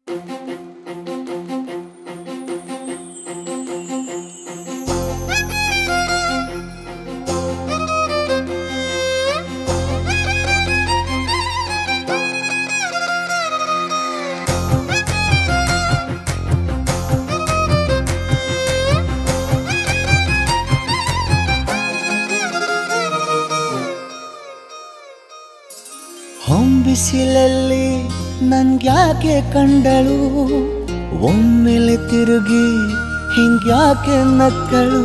ಹೊಂಬಿಸಿಲಲ್ಲಿ ನನ್ಗ್ಯಾಕೆ ಕಂಡಳು ಒಮ್ಮೆಲೆ ತಿರುಗಿ ಹಿಂಗ್ಯಾಕೆ ನಕ್ಕಳು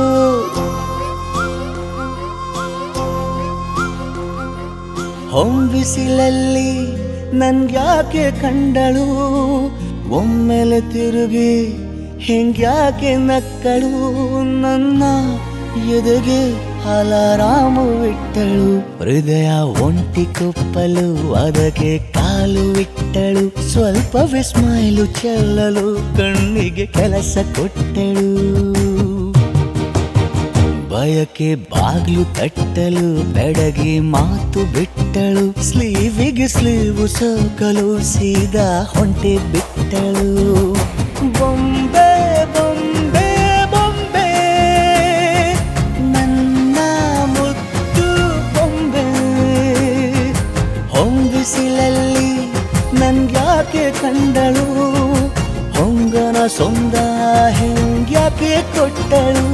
ಹೊಂಬಿಸಿಲಲ್ಲಿ ನನ್ಗ್ಯಾಕೆ ಕಂಡಳು ಒಮ್ಮೆಲೆ ತಿರುಗಿ ಹಿಂಗ್ಯಾಕೆ ನಕ್ಕಳು ನನ್ನ ಎದೆಗೆ ಅಲಾರಾಮು ಇಟ್ಟಳು ಹೃದಯ ಒಂಟಿ ಕೊಪ್ಪಲು ಅದಕ್ಕೆ ಕಾಲು ಇಟ್ಟಳು ಸ್ವಲ್ಪ ವಿಸ್ಮೈಲು ಚೆಲ್ಲಲು ಕಣ್ಣಿಗೆ ಕೆಲಸ ಕೊಟ್ಟಳು ಬಯಕೆ ಬಾಗ್ಲು ತಟ್ಟಲು ಬೆಡಗಿ ಮಾತು ಬಿಟ್ಟಳು ಸ್ಲೀವಿಗೆ ಸ್ಲೀವು ಸೋಕಲು ಸೀದಾ ಹೊಂಟೆ ಬಿಟ್ಟಳು ಬೊಂಬೆ ಬೊಂಬೆ ಬೊಂಬೆ ನನ್ನ ಮುದ್ದು ಬೊಂಬೆ ಹೊಂಬಿಸಿಲಲ್ಲಿ ನನ್ಗ್ಯಾಕೆ ಕಂಡಳು ಹೊಂಗನ ಸೊಂದ ಹೆಂಗ್ಯಾಕೆ ಕೊಟ್ಟಳು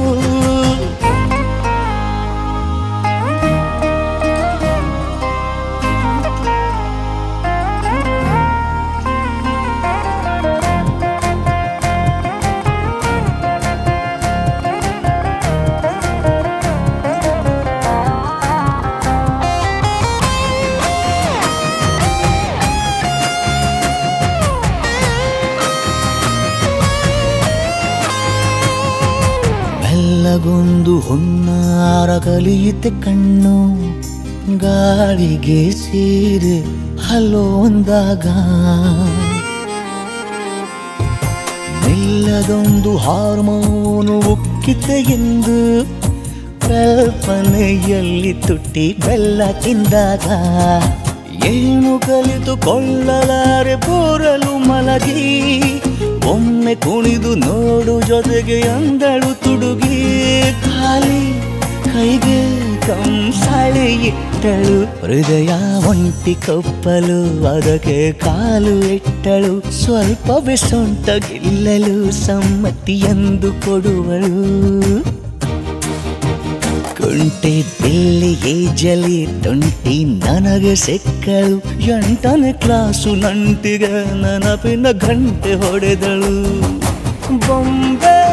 ಮೆಲ್ಲಗೊಂದು ಹುನ್ನಾರ ಕಲಿಯುತ್ತೆ ಕಣ್ಣು ಗಾಳಿಗೆ ಸೀರೆ ಹಲೋ ಅಂದಾಗ ಮೆಲ್ಲದೊಂದು ಹಾರ್ಮೋನು ಉಕ್ಕಿತೆ ಎಂದು ಕಲ್ಪನೆಯಲ್ಲಿ ತುಟ್ಟಿ ಬೆಲ್ಲ ತಿಂದಾಗ ಏನು ಕಲಿತುಕೊಳ್ಳಲಾರೆ ಬೋರಲು ಮಲಗಿ ಒಮ್ಮೆ ಕುಣಿದು ನೋಡು ಜೊತೆಗೆ ಅಂದಳು ತುಡುಗಿ ಖಾಲಿ ಕೈಗೆ ಕಂಸಾಳೆ ಇಟ್ಟಳು ಹೃದಯ ಒಂಟಿ ಕಪ್ಪಲು ಅದಕ್ಕೆ ಕಾಲು ಇಟ್ಟಳು ಸ್ವಲ್ಪವೇ ಸೊಂಟ ಗೆಲ್ಲಲು ಸಮ್ಮತಿ ಎಂದು ಕೊಡುವಳು ಕುಂಟೆ ಬಿಲ್ಲಿ ಏಜಲಿ ತುಂಟಿ ನನಗೆ ಸಿಕ್ಕಳು ಎಂಟನೇ ಕ್ಲಾಸು ನಂಟಿಗೆ ನೆನಪಿನ ಗಂಟೆ ಹೊಡೆದಳು ಬೊಂಬೆ